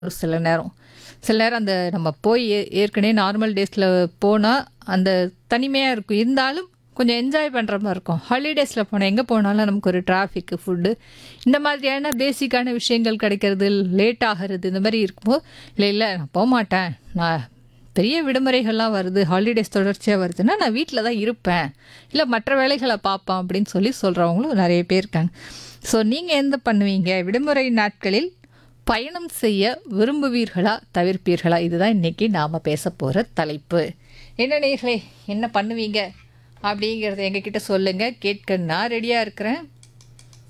ஒரு சில நேரம் சில நேரம் அந்த நம்ம போய் ஏ- ஏற்கனவே நார்மல் டேஸில் போனால் அந்த தனிமையாக இருக்கும் இருந்தாலும் கொஞ்சம் என்ஜாய் பண்ணுற மாதிரி இருக்கும் ஹாலிடேஸில் போனால் எங்கே போனாலும் நமக்கு ஒரு டிராஃபிக்கு ஃபுட்டு இந்த மாதிரியான பேசிக்கான விஷயங்கள் கிடைக்கிறது லேட் ஆகிறது இந்த மாதிரி இருக்கும்போது இல்லை இல்லை நான் போக மாட்டேன் நான் பெரிய விடுமுறைகள்லாம் வருது ஹாலிடேஸ் தொடர்ச்சியாக வருதுன்னா நான் வீட்டில் தான் இருப்பேன் இல்லை மற்ற வேலைகளை பார்ப்பேன் அப்படின்னு சொல்லி சொல்கிறவங்களும் நிறைய பேர் இருக்காங்க ஸோ நீங்கள் எந்த பண்ணுவீங்க விடுமுறை நாட்களில் பயணம் செய்ய விரும்புவீர்களா தவிர்ப்பீர்களா இதுதான் இன்றைக்கி நாம் பேச போகிற தலைப்பு என்ன நேர்களே என்ன பண்ணுவீங்க அப்படிங்கிறத எங்ககிட்ட சொல்லுங்கள் கேட்க நான் ரெடியாக இருக்கிறேன்